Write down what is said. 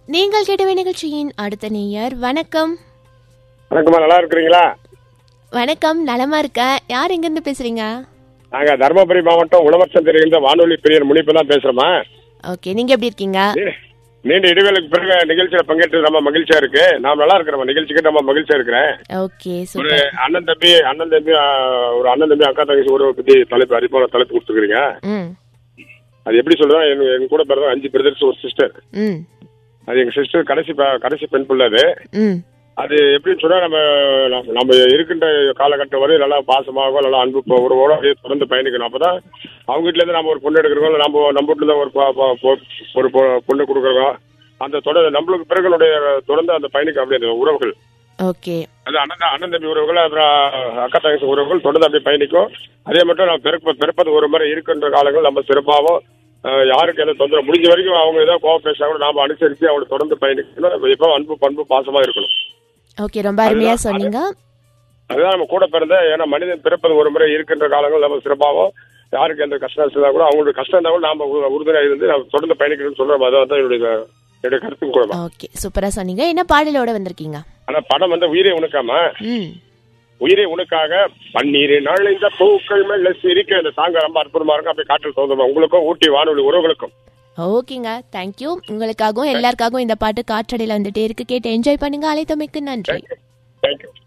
நீங்கள் கேட்டவை நிகழ்ச்சியின் அடுத்த நேயர் வணக்கம் வணக்கம்மா நல்லா இருக்கிறீங்களா வணக்கம் நலமா இருக்கேன் யார் எங்கிருந்து பேசுறீங்க நாங்க தருமபுரி மாவட்டம் உழவர்சந்தில் இருந்த வானொலி பிரியர் முனிப்பு தான் பேசுறோமா ஓகே நீங்க எப்படி இருக்கீங்க நீ- நீண்ட இடைவேளைக்கு பிறகு நிகழ்ச்சியில பங்கேற்று ரொம்ப மகிழ்ச்சியா இருக்கு நான் நல்லா இருக்கிறேன் நிகழ்ச்சிக்கு ரொம்ப மகிழ்ச்சியா இருக்கிறேன் ஓகே ஒரு சூப்பர் அண்ணன் தம்பி அண்ணன் தம்பி ஆ, ஒரு அண்ணன் தம்பி அக்கா தங்கச்சி உறவை பத்தி தலைப்பு அறிமுக தலைப்பு கொடுத்துருக்கீங்க ம் அது எப்படி சொல்றேன் எங்க எங்க கூட பிறந்த அஞ்சு பிரதர்ஸ் ஒரு சிஸ்டர் ம் அது எங்க சிஸ்டர் கடைசி ப- கடைசி பெண் பிள்ளை அது ம் அது எப்படின்னு சொன்னா நம்ம நம்ம- நம்ம இருக்கின்ற காலகட்டம் வரை நல்லா பாசமாக நல்லா அன்பு ப- உறவோட அப்படியே தொடர்ந்து பயணிக்கணும் அப்பதான் அவங்க வீட்ல இருந்து நம்ம ஒரு பொண்ணு எடுக்கிறோம் இல்ல நம்ம நம்ம வீட்டுல இருந்து ஒரு ப- ப- பொ- ஒரு பொ- பொண்ணு கொடுக்குறோம் அந்த தொடர் நம்மளுக்கு பிறகுனுடைய தொடர்ந்து அந்த பயணிக்க அப்படியே அந்த உறவுகள் ஓகே அது அண்ணன் அண்ணன் தம்பி உறவுகள் அப்புறம் அக்கா தங்கச்சி உறவுகள் தொடர்ந்து அப்படியே பயணிக்கும் அதே மட்டும் நம்ம பிறப்ப பிறப்பது ஒரு முறை இருக்கின்ற காலங்கள் நம்ம சிறப்பாகவும் அஹ், யாருக்கு எந்த தொந்தரவு முடிஞ்ச வரைக்கும் அவங்க ஏதாவது கோவம் பேசினா கூட நாம அனுசரித்து அவங்களை தொடர்ந்து பயணிக்கணும் நம்ம எப்போ அன்பு பண்பு பாசமா இருக்கணும் ஓகே ரொம்ப அருமையா அதுதான், சொன்னீங்க அதுதான் நம்ம கூட பிறந்த ஏன்னா மனிதன் பிறப்பது ஒரு முறை இருக்கின்ற காலங்கள் நம்ம சிறப்பாகவும் யாருக்கு எந்த கஷ்டம் இருந்தால் கூட அவங்களுக்கு கஷ்டம் இருந்தால் கூட நாம உ- உறுதுணையாக இருந்து நம்ம தொடர்ந்து பயணிக்கணும்னு சொல்றோம் அதான் தான் என்னுடைய என்னுடைய கருத்தும் கூட ஓகே சூப்பரா சொன்னீங்க என்ன பாடலோட வந்திருக்கீங்க ஆனா படம் வந்து உயிரை உனக்காம ம் உயிரை உனக்காக பன்னீர் நாள் இந்த பூக்கள் மெல்ல சிரிக்க இந்த சாங்க ரொம்ப அற்புதமா இருக்கும் அப்படியே காற்றில் தோதுமா உங்களுக்கும் ஊட்டி வானொலி உறவுகளுக்கும் ஓகேங்க தேங்க்யூ உங்களுக்காகவும் எல்லாருக்காகவும் இந்த பாட்டு காற்றடையில வந்துட்டே இருக்கு கேட்டு என்ஜாய் பண்ணுங்க அழைத்தமைக்கு நன்றி தேங்க்யூ